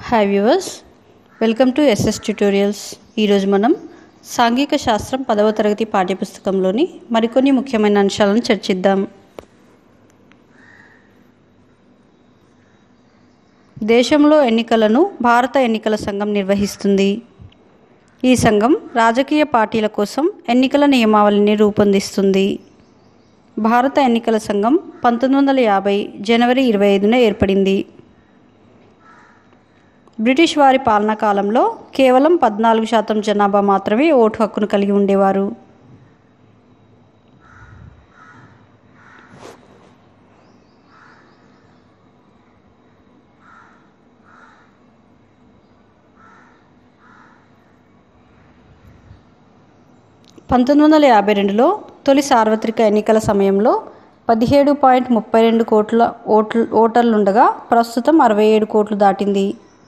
hi viewers welcome to SS tutorials ఈరోజు మనం సాంఘిక శాస్త్రం పదవ తరగతి పాఠ్యపుస్తకంలోని మరికొన్ని ముఖ్యమైన అంశాలను చర్చిద్దాం దేశంలో ఎన్నికలను భారత ఎన్నికల సంఘం నిర్వహిస్తుంది ఈ సంఘం రాజకీయ పార్టీల కోసం ఎన్నికల నియమావళిని రూపొందిస్తుంది భారత ఎన్నికల సంఘం పంతొమ్మిది వందల యాభై జనవరి ఇరవై ఐదున ఏర్పడింది బ్రిటిష్ వారి పాలనా కాలంలో కేవలం పద్నాలుగు శాతం జనాభా మాత్రమే ఓటు హక్కును కలిగి ఉండేవారు పంతొమ్మిది వందల యాభై రెండులో తొలి సార్వత్రిక ఎన్నికల సమయంలో పదిహేడు పాయింట్ ముప్పై రెండు కోట్ల ఓట్లు ఓటర్లుండగా ప్రస్తుతం అరవై ఏడు కోట్లు దాటింది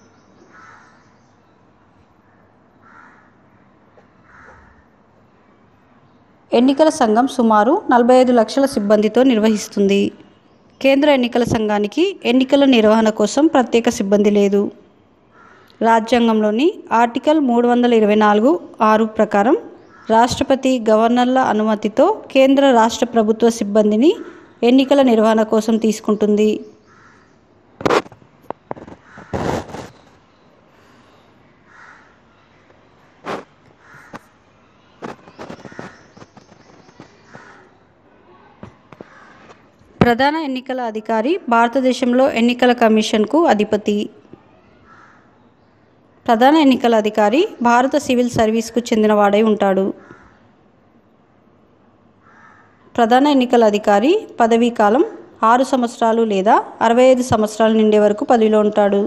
ఎన్నికల సంఘం సుమారు నలభై ఐదు లక్షల సిబ్బందితో నిర్వహిస్తుంది కేంద్ర ఎన్నికల సంఘానికి ఎన్నికల నిర్వహణ కోసం ప్రత్యేక సిబ్బంది లేదు రాజ్యాంగంలోని ఆర్టికల్ మూడు వందల ఇరవై నాలుగు ఆరు ప్రకారం రాష్ట్రపతి గవర్నర్ల అనుమతితో కేంద్ర రాష్ట్ర ప్రభుత్వ సిబ్బందిని ఎన్నికల నిర్వహణ కోసం తీసుకుంటుంది ప్రధాన ఎన్నికల అధికారి భారతదేశంలో ఎన్నికల కమిషన్కు అధిపతి ప్రధాన ఎన్నికల అధికారి భారత సివిల్ సర్వీస్కు చెందినవాడై ఉంటాడు ప్రధాన ఎన్నికల అధికారి పదవీ కాలం ఆరు సంవత్సరాలు లేదా అరవై ఐదు సంవత్సరాలు నిండే వరకు పదవిలో ఉంటాడు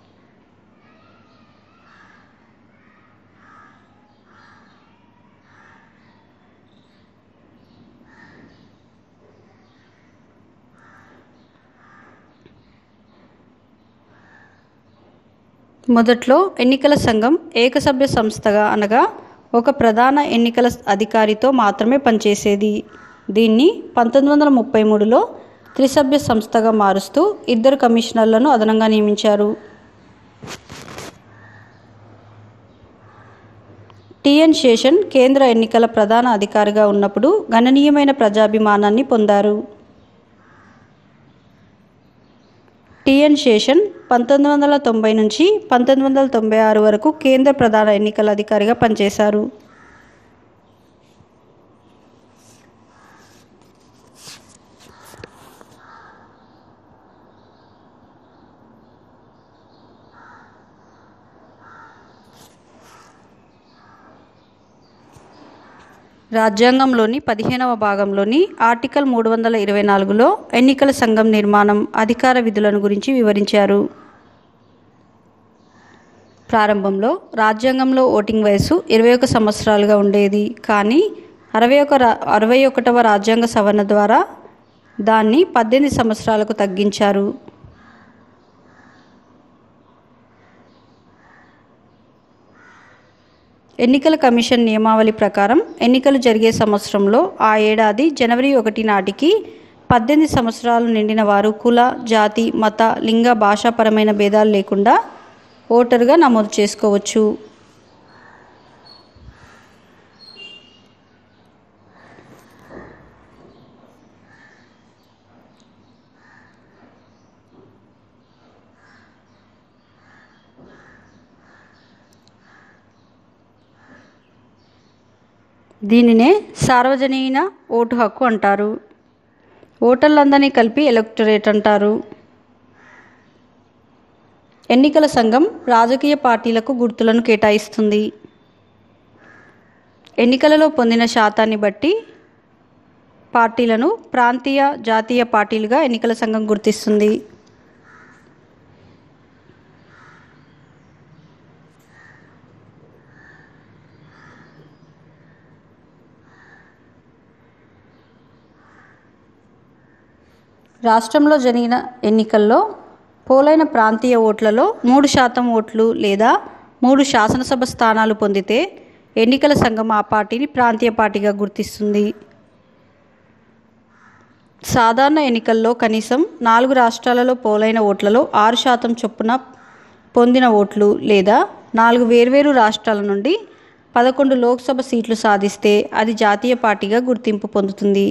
మొదట్లో ఎన్నికల సంఘం ఏకసభ్య సంస్థగా అనగా ఒక ప్రధాన ఎన్నికల అధికారితో మాత్రమే పనిచేసేది దీన్ని పంతొమ్మిది వందల ముప్పై మూడులో త్రిసభ్య సంస్థగా మారుస్తూ ఇద్దరు కమిషనర్లను అదనంగా నియమించారు టిఎన్ శేషన్ కేంద్ర ఎన్నికల ప్రధాన అధికారిగా ఉన్నప్పుడు గణనీయమైన ప్రజాభిమానాన్ని పొందారు టిఎన్ శేషన్ పంతొమ్మిది వందల తొంభై నుంచి పంతొమ్మిది వందల తొంభై ఆరు వరకు కేంద్ర ప్రధాన ఎన్నికల అధికారిగా పనిచేశారు రాజ్యాంగంలోని పదిహేనవ భాగంలోని ఆర్టికల్ మూడు వందల ఇరవై నాలుగులో ఎన్నికల సంఘం నిర్మాణం అధికార విధులను గురించి వివరించారు ప్రారంభంలో రాజ్యాంగంలో ఓటింగ్ వయసు ఇరవై ఒక సంవత్సరాలుగా ఉండేది కానీ అరవై ఒక అరవై ఒకటవ రాజ్యాంగ సవరణ ద్వారా దాన్ని పద్దెనిమిది సంవత్సరాలకు తగ్గించారు ఎన్నికల కమిషన్ నియమావళి ప్రకారం ఎన్నికలు జరిగే సంవత్సరంలో ఆ ఏడాది జనవరి ఒకటి నాటికి పద్దెనిమిది సంవత్సరాలు నిండిన వారు కుల జాతి మత లింగ భాషాపరమైన భేదాలు లేకుండా ఓటరుగా నమోదు చేసుకోవచ్చు దీనినే సార్వజనీన ఓటు హక్కు అంటారు ఓటర్లందరినీ కలిపి ఎలక్టరేట్ అంటారు ఎన్నికల సంఘం రాజకీయ పార్టీలకు గుర్తులను కేటాయిస్తుంది ఎన్నికలలో పొందిన శాతాన్ని బట్టి పార్టీలను ప్రాంతీయ జాతీయ పార్టీలుగా ఎన్నికల సంఘం గుర్తిస్తుంది రాష్ట్రంలో జరిగిన ఎన్నికల్లో పోలైన ప్రాంతీయ ఓట్లలో మూడు శాతం ఓట్లు లేదా మూడు శాసనసభ స్థానాలు పొందితే ఎన్నికల సంఘం ఆ పార్టీని ప్రాంతీయ పార్టీగా గుర్తిస్తుంది సాధారణ ఎన్నికల్లో కనీసం నాలుగు రాష్ట్రాలలో పోలైన ఓట్లలో ఆరు శాతం చొప్పున పొందిన ఓట్లు లేదా నాలుగు వేర్వేరు రాష్ట్రాల నుండి పదకొండు లోక్సభ సీట్లు సాధిస్తే అది జాతీయ పార్టీగా గుర్తింపు పొందుతుంది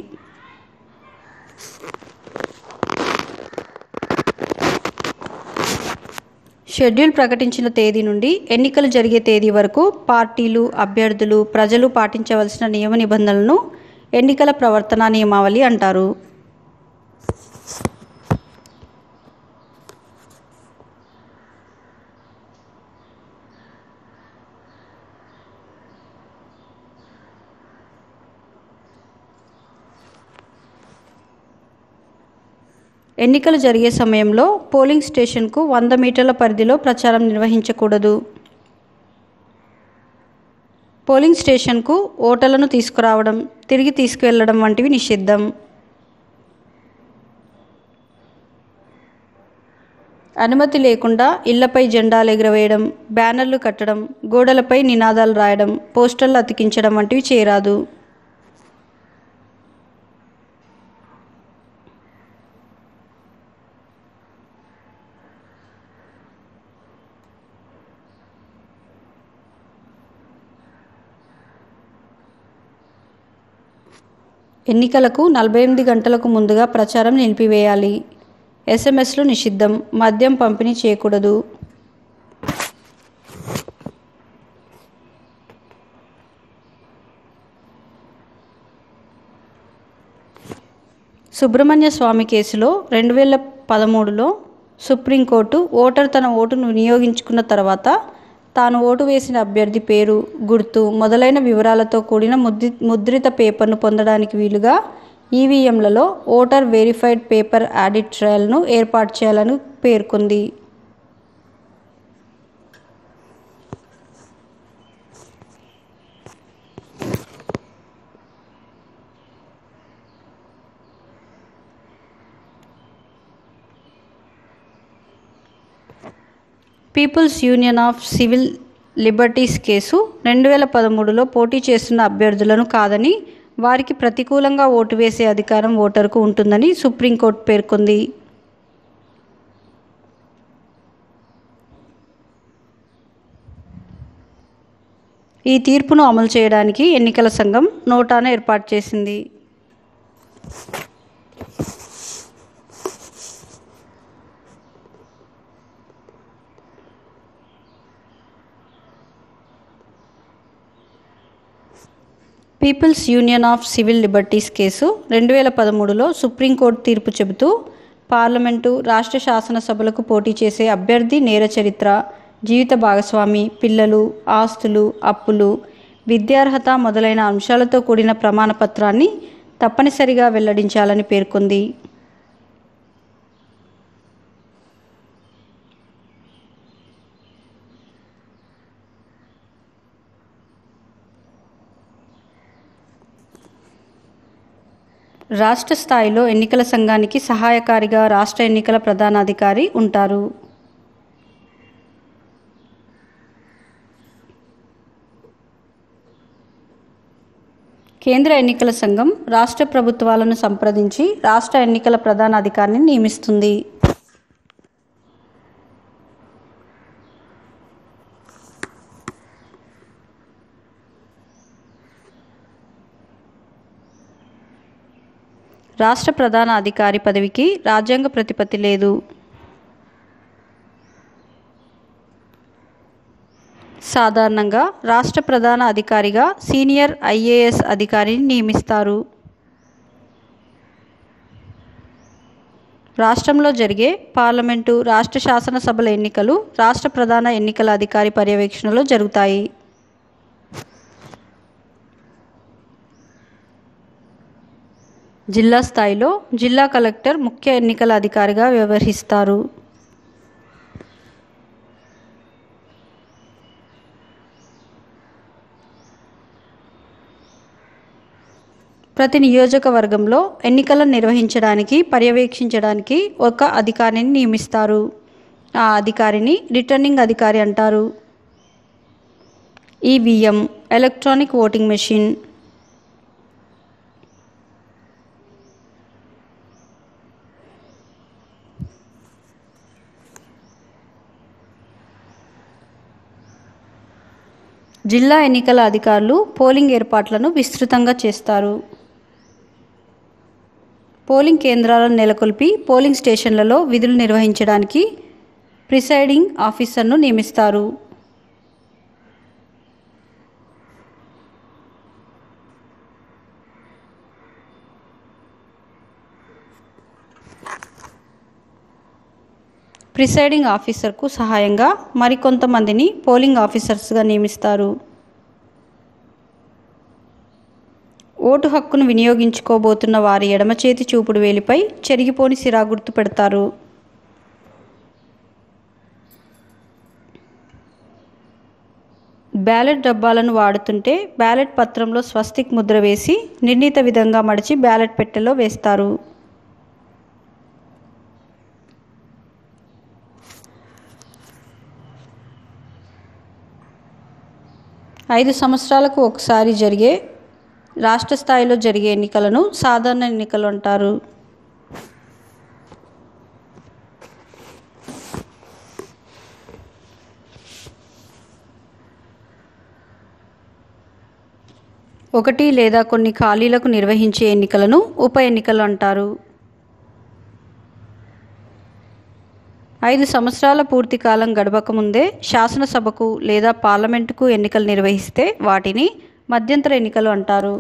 షెడ్యూల్ ప్రకటించిన తేదీ నుండి ఎన్నికలు జరిగే తేదీ వరకు పార్టీలు అభ్యర్థులు ప్రజలు పాటించవలసిన నియమ నిబంధనలను ఎన్నికల ప్రవర్తన నియమావళి అంటారు ఎన్నికలు జరిగే సమయంలో పోలింగ్ స్టేషన్కు వంద మీటర్ల పరిధిలో ప్రచారం నిర్వహించకూడదు పోలింగ్ స్టేషన్కు ఓటర్లను తీసుకురావడం తిరిగి తీసుకువెళ్లడం వంటివి నిషిద్ధం అనుమతి లేకుండా ఇళ్లపై జెండాలు ఎగురవేయడం బ్యానర్లు కట్టడం గోడలపై నినాదాలు రాయడం పోస్టర్లు అతికించడం వంటివి చేయరాదు ఎన్నికలకు నలభై ఎనిమిది గంటలకు ముందుగా ప్రచారం నిలిపివేయాలి ఎస్ఎంఎస్లు నిషిద్ధం మద్యం పంపిణీ చేయకూడదు సుబ్రహ్మణ్య స్వామి కేసులో రెండు వేల పదమూడులో సుప్రీంకోర్టు ఓటర్ తన ఓటును వినియోగించుకున్న తర్వాత తాను ఓటు వేసిన అభ్యర్థి పేరు గుర్తు మొదలైన వివరాలతో కూడిన ముద్రి ముద్రిత పేపర్ను పొందడానికి వీలుగా ఈవీఎంలలో ఓటర్ వెరిఫైడ్ పేపర్ ఆడిట్ ట్రయల్ను ఏర్పాటు చేయాలని పేర్కొంది people's union of civil liberties case రెండు వేల పదమూడులో పోటీ చేస్తున్న అభ్యర్థులను కాదని వారికి ప్రతికూలంగా ఓటు వేసే అధికారం ఓటరుకు ఉంటుందని సుప్రీంకోర్టు పేర్కొంది ఈ తీర్పును అమలు చేయడానికి ఎన్నికల సంఘం నోటాను ఏర్పాటు చేసింది people's union of civil liberties case రెండు వేల పదమూడులో సుప్రీంకోర్టు తీర్పు చెబుతూ పార్లమెంటు రాష్ట్ర శాసనసభలకు పోటీ చేసే అభ్యర్థి నేర చరిత్ర జీవిత భాగస్వామి పిల్లలు ఆస్తులు అప్పులు విద్యార్హత మొదలైన అంశాలతో కూడిన ప్రమాణపత్రాన్ని తప్పనిసరిగా వెల్లడించాలని పేర్కొంది రాష్ట్ర స్థాయిలో ఎన్నికల సంఘానికి సహాయకారిగా రాష్ట్ర ఎన్నికల ప్రధానాధికారి ఉంటారు కేంద్ర ఎన్నికల సంఘం రాష్ట్ర ప్రభుత్వాలను సంప్రదించి రాష్ట్ర ఎన్నికల ప్రధాన అధికారిని నియమిస్తుంది రాష్ట్ర ప్రధాన అధికారి పదవికి రాజ్యాంగ ప్రతిపత్తి లేదు సాధారణంగా రాష్ట్ర ప్రధాన అధికారిగా సీనియర్ ఐఏఎస్ అధికారిని నియమిస్తారు రాష్ట్రంలో జరిగే పార్లమెంటు రాష్ట్ర శాసనసభల ఎన్నికలు రాష్ట్ర ప్రధాన ఎన్నికల అధికారి పర్యవేక్షణలో జరుగుతాయి జిల్లా స్థాయిలో జిల్లా కలెక్టర్ ముఖ్య ఎన్నికల అధికారిగా వ్యవహరిస్తారు ప్రతి నియోజకవర్గంలో ఎన్నికలను నిర్వహించడానికి పర్యవేక్షించడానికి ఒక అధికారిని నియమిస్తారు ఆ అధికారిని రిటర్నింగ్ అధికారి అంటారు ఈవీఎం ఎలక్ట్రానిక్ ఓటింగ్ మెషిన్ జిల్లా ఎన్నికల అధికారులు పోలింగ్ ఏర్పాట్లను విస్తృతంగా చేస్తారు పోలింగ్ కేంద్రాలను నెలకొల్పి పోలింగ్ స్టేషన్లలో విధులు నిర్వహించడానికి ప్రిసైడింగ్ ఆఫీసర్ను నియమిస్తారు ప్రిసైడింగ్ ఆఫీసర్కు సహాయంగా మరికొంతమందిని పోలింగ్ ఆఫీసర్స్గా నియమిస్తారు ఓటు హక్కును వినియోగించుకోబోతున్న వారి ఎడమ చేతి చూపుడు వేలిపై చెరిగిపోని సిరా గుర్తు పెడతారు బ్యాలెట్ డబ్బాలను వాడుతుంటే బ్యాలెట్ పత్రంలో స్వస్తిక్ ముద్ర వేసి నిర్ణీత విధంగా మడిచి బ్యాలెట్ పెట్టెలో వేస్తారు ఐదు సంవత్సరాలకు ఒకసారి జరిగే రాష్ట్ర స్థాయిలో జరిగే ఎన్నికలను సాధారణ ఎన్నికలు అంటారు ఒకటి లేదా కొన్ని ఖాళీలకు నిర్వహించే ఎన్నికలను ఉప ఎన్నికలు అంటారు ఐదు సంవత్సరాల పూర్తి కాలం గడవక ముందే శాసనసభకు లేదా పార్లమెంటుకు ఎన్నికలు నిర్వహిస్తే వాటిని మధ్యంతర ఎన్నికలు అంటారు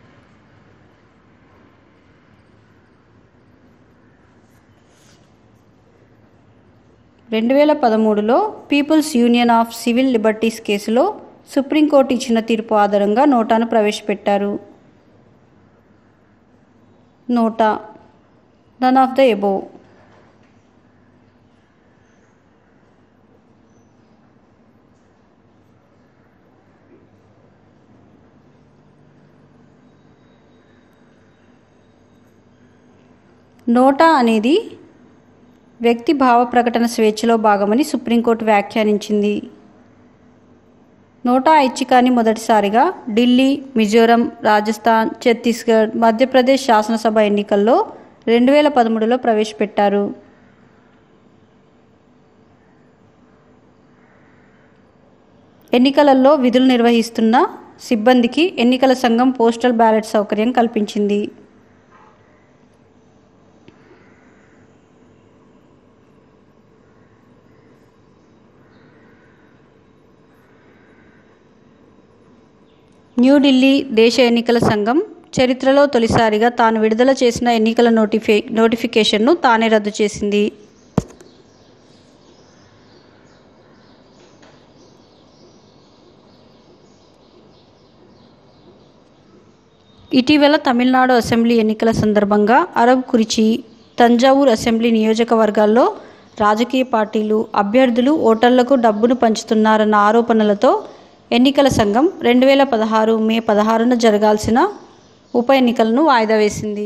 రెండు వేల పదమూడులో people's union of civil liberties కేసులో సుప్రీంకోర్టు ఇచ్చిన తీర్పు ఆధారంగా నోటాను ప్రవేశపెట్టారు NOTA none of the above NOTA అనేది వ్యక్తి భావ ప్రకటన స్వేచ్ఛలో భాగమని సుప్రీంకోర్టు వ్యాఖ్యానించింది నోటా ఐచ్ఛికాన్ని మొదటిసారిగా ఢిల్లీ మిజోరం రాజస్థాన్ ఛత్తీస్గఢ్ మధ్యప్రదేశ్ శాసనసభ ఎన్నికల్లో రెండు వేల పదమూడులో ప్రవేశపెట్టారు ఎన్నికలలో విధులు నిర్వహిస్తున్న సిబ్బందికి ఎన్నికల సంఘం పోస్టల్ బ్యాలెట్ సౌకర్యం కల్పించింది న్యూఢిల్లీ దేశ ఎన్నికల సంఘం చరిత్రలో తొలిసారిగా తాను విడుదల చేసిన ఎన్నికల నోటిఫి నోటిఫికేషన్ను తానే రద్దు చేసింది ఇటీవల తమిళనాడు అసెంబ్లీ ఎన్నికల సందర్భంగా అరబ్ కురిచి తంజావూర్ అసెంబ్లీ నియోజకవర్గాల్లో రాజకీయ పార్టీలు అభ్యర్థులు ఓటర్లకు డబ్బును పంచుతున్నారన్న ఆరోపణలతో ఎన్నికల సంఘం రెండు వేల పదహారు మే పదహారున జరగాల్సిన ఉప ఎన్నికలను వాయిదా వేసింది